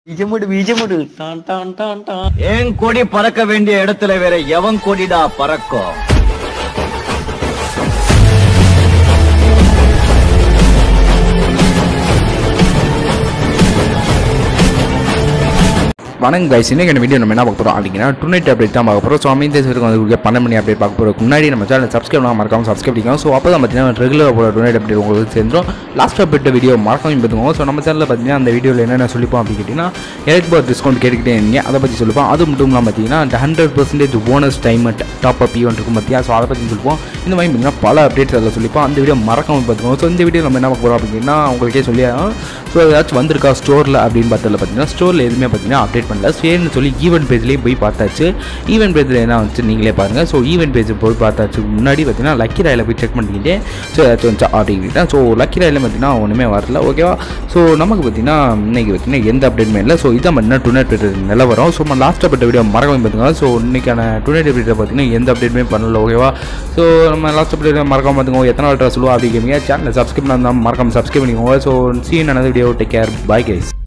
பீஜமுடு பீஜமுடு டான் டான் டான் டான் என் கொடி பறக்க வேண்டிய இடத்துல வேற எவன் கொடிடா பறக்கும் வணக்கம் கைஸ் இன்னைக்கு என்ன வீடியோ நம்ம என்ன பார்க்க போகிறோம் அப்படிங்கன்னா டுநைட் அப்டேட் தான் பார்க்க போகிறோம் ஸோ அமைந்த தேசத்துக்கு வந்து பன்னெண்டு மணி அப்டேட் பார்க்க போகிறோம் முன்னாடி நம்ம சேனல் சப்ஸ்கிரைப் பண்ணாம மறக்காம சப்ஸ்கிரைப் பண்ணிக்கோங்க ஸோ அப்போ தான் பார்த்தீங்கன்னா ரெகுலராக போகிற டுநைட் அப்டேட் உங்களுக்கு சேர்ந்துரும் லாஸ்ட் அப்டேட் வீடியோ மறக்காம பார்த்துக்கோங்க ஸோ நம்ம சேனலில் பார்த்தீங்கன்னா அந்த வீடியோவில் என்னென்ன சொல்லிப்போம் அப்படின்னு கேட்டிங்கன்னா எலக்ட் பார் டிஸ்கவுண்ட் கேட்டுக்கிட்டே இருந்தீங்க அதை பற்றி சொல்லிப்போம் அது மட்டும் இல்லாமல் பார்த்தீங்கன்னா அந்த hundred percentage bonus time top up event இருக்கும் பார்த்தியா ஸோ அதை பற்றி சொல்லிப்போம் இந்த மாதிரி பார்த்தீங்கன்னா பல அப்டேட்ஸ் அதில் சொல்லிப்போம் அந்த வீடியோ மறக்காம பார்த்துக்கோங்க ஸோ இந்த வீடியோ நம்ம என்ன பார்க்க போகிறோம் அப்படின்னா உங்களுக்கே சொல்லி ஸோ ஏதாச்சும் வந்திருக்கா ஸ்டோரில் அப்படின்னு பார்த்ததில் பார்த்தீங்கன்னா ஸ்டோரில் எதுவுமே பார்த்தீங்கன்னா அப்டேட் பண்ணல சரின்னு சொல்லி ஈவெண்ட் பேஜ்லேயே போய் பார்த்தாச்சு ஈவெண்ட் பேஜில் என்ன வந்துச்சு நீங்களே பாருங்கள் ஸோ ஈவெண்ட் பேஜ் போய் பார்த்தாச்சு முன்னாடி பார்த்தீங்கன்னா லக்கி ராயில் போய் செக் பண்ணிக்கிட்டே ஸோ ஏதாச்சும் வந்துச்சா அப்படின்ட்டு ஸோ லக்கி ராயில் பார்த்தீங்கன்னா ஒன்றுமே வரல ஓகேவா ஸோ நமக்கு பார்த்தீங்கன்னா இன்னைக்கு பார்த்தீங்கன்னா எந்த அப்டேட்டுமே இல்லை ஸோ இதான் பார்த்தீங்கன்னா டுநெட் நிலவரம் ஸோ நம்ம லாஸ்ட் அப்டேட் வீடியோ மறக்காம பார்த்துக்கோங்க ஸோ இன்னைக்கான டுநெட் அப்டேட் பார்த்தீங்கன்னா எந்த அப்டேட்டுமே பண்ணல ஓகேவா ஸோ நம்ம லாஸ்ட் அப்டேட் மறக்காம பார்த்துக்கோங்க எத்தனை வாட்டர் சொல்லுவோம் அப்படி கேமீங்க சேனலை சப்ஸ்கிரைப் பண்ணால் மறக்காம சப்ஸ்கிரைப் பண்ணிக்கோங்க so see in another video take care bye guys